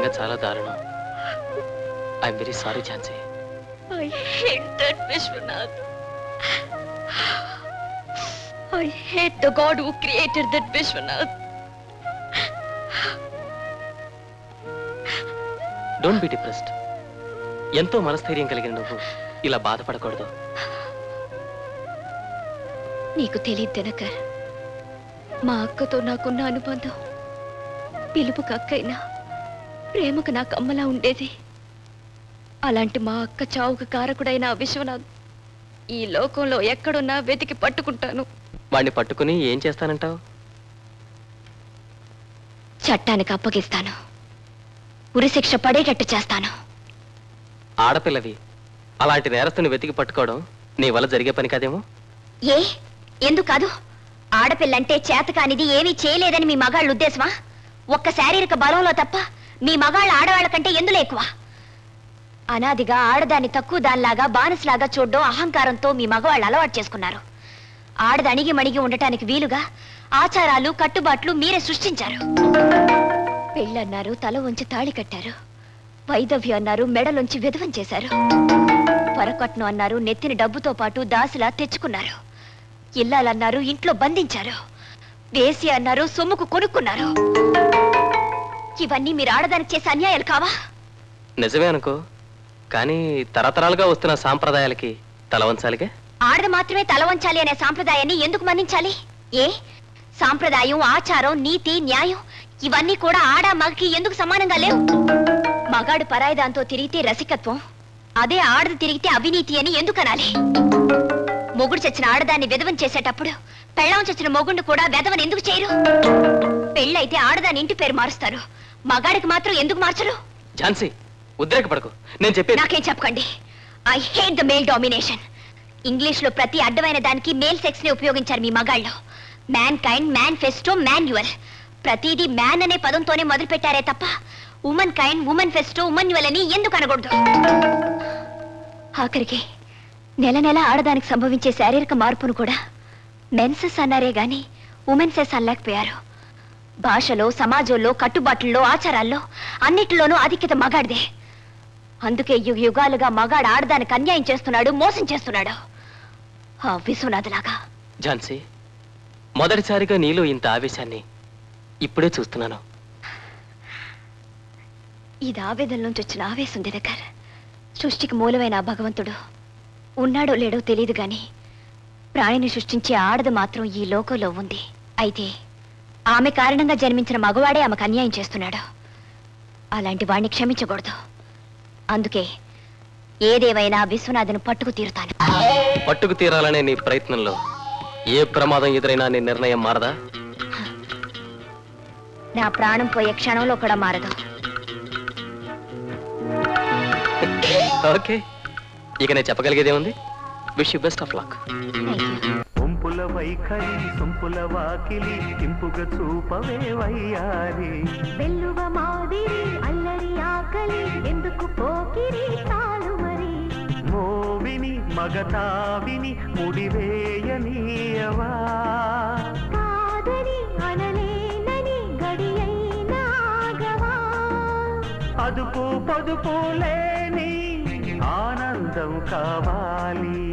సంగతి చాలా దారుణం I'm very sorry Jhansi I hate that Vishwanath. I hate the God who created that Vishwanath. Don't be depressed ఎంతో మనస్థైర్యం కలిగిన నువ్వు ఇలా బాధపడకూడదు నీకు తెలియదు దినకర్ మా అక్కతో నాకున్న అనుబంధం పిలుపుకు అక్కైనా ప్రేమకు నాకు అమ్మలా ఉండేది అలాంటి మా అక్క చావుకు కారకుడైన ఆ విశ్వనాథ్ ఈ లోకంలో ఎక్కడున్నా వెతికి పట్టుకుంటాను వాడిని పట్టుకుని ఏం చేస్తానంటావు చట్టానికి అప్పగిస్తాను ఉరిశిక్ష పడేటట్టు చేస్తాను ఆడపిల్లవి అలాంటి నేరస్తుని వెతికి పట్టుకోవడం నీ వల్ల జరిగే పని కాదేమో ఏ ఎందుకు కాదు ఆడపిల్లంటే చేతకానిది ఏమీ చేయలేదని మీ మగాళ్ళ ఉద్దేశమా ఒక్క శారీరక బలంలో తప్ప మీ మగాళ్ళ ఆడవాళ్ళ కంటే ఎందులో ఎక్కువ అనాదిగా ఆడదాన్ని తక్కువ దానిలాగా బానిసలాగా చూడడం అహంకారంతో మీ మగవాళ్ళు అలవాటు చేసుకున్నారు ఆడది అణిగి మణిగి ఉండటానికి వీలుగా ఆచారాలు కట్టుబాట్లు మీరే సృష్టించారు పెళ్ళన్నారు తల వంచి తాళి కట్టారు వైదవ్యం అన్నారు మెడలోంచి విధవం చేశారు వరకట్నం అన్నారు నెత్తిన డబ్బుతో పాటు దాసిలా తెచ్చుకున్నారు ఇల్లాలన్నారు ఇంట్లో బంధించారు వేసి అన్నారు సొమ్ముకు కొనుక్కున్నారు ఇవన్నీ మీరు ఆడదానికి చేసే అన్యాయాలు కావా నిజమే అనుకో కానీ తరతరాలుగా వస్తున్న సాంప్రదాయాలకి తల వంచాలిగా ఆడది మాత్రమే తల వంచాలి అనే సాంప్రదాయాన్ని ఎందుకు మన్నించాలి ఏ సాంప్రదాయం ఆచారం నీతి న్యాయం ఇవన్నీ కూడా ఆడ మగకి ఎందుకు సమానంగా లేవు మగాడు పరాయి దాంతో తిరిగితే రసికత్వం అదే ఆడది తిరిగితే అవినీతి అని ఎందుకు అనాలి మొగుడు చచ్చిన ఆడదాన్ని విధవం చేసేటప్పుడు పెళ్ళాం చచ్చిన మొగుడు కూడా వెధవని ఎందుకు చేయరు పెళ్ళైతే ఆడదాని ఇంటి పేరు మారుస్తారు మగాడికి మాత్రం ఎందుకు మార్చరు ఝాన్సీ ఉద్రేకపడకు నేను చెప్పేది నాకేం చెప్పకండి I hate the male domination English లో ప్రతి అడ్డమైన దానికి మేల్ సెక్స్ ని ఉపయోగించారు మీ మగాళ్ళు mankind manifesto manual ప్రతిదీ మ్యాన్ అనే పదంతోనే మొదలు పెట్టారే తప్ప womankind woman festo womanual అని ఎందుకు అనకూడదు ఆఖరికి నెల నెల ఆడదానికి సంభవించే శారీరక మార్పును కూడా మెన్సెస్ అన్నారే గాని ఉమెన్సెస్ అనలేకపోయారు భాషలో సమాజంలో కట్టుబాట్లలో ఆచారాల్లో అన్నిటిలోనూ ఆధిక్యత మగాడిదే అందుకే యుగ యుగాలుగా మగాడు ఆడదానికి అన్యాయం చేస్తున్నాడు మోసం చేస్తున్నాడు ఆ విశ్వనాథలాగా ఝాన్సీ మొదటిసారిగా నీలో ఇంత ఆవేశాన్ని ఇప్పుడే చూస్తున్నాను ఇది ఆవేదన నుంచి వచ్చిన ఆవేశం దినకర్ సృష్టికి మూలమైన ఆ భగవంతుడు ఉన్నాడో లేడో తెలియదు గాని ప్రాణిని సృష్టించే ఆడది మాత్రం ఈ లోకంలో ఉంది అయితే ఆమె కారణంగా జన్మించిన మగవాడే ఆమెకు అన్యాయం చేస్తున్నాడు అలాంటి వాణ్ణి క్షమించకూడదు అందుకే ఏదేవైనా విశ్వనాథను పట్టుకు తీరుతాను పట్టుకు తీరాలనే నీ ప్రయత్నంలో ఏ ప్రమాదం ఎదురైనా నీ నిర్ణయం మారదా నా ప్రాణం పోయే క్షణంలో కూడా మారదు ఓకే ఇక నేను చెప్పగలిగేదేముంది wish you best of luck ఒంపుల వైఖరి సొంపుల వాకిలి ఇంపుగా చూపవే వయ్యారి వెల్లువ మాదిరి అల్లరి ఆకలి ఎందుకు పోకిరి తాళు మరి మోవిని మగతావిని ముడివేయనీయవా కాదని అనలేనని గడియైనాగవా అదుపు పొదుపు లేని ఆనందం కావాలి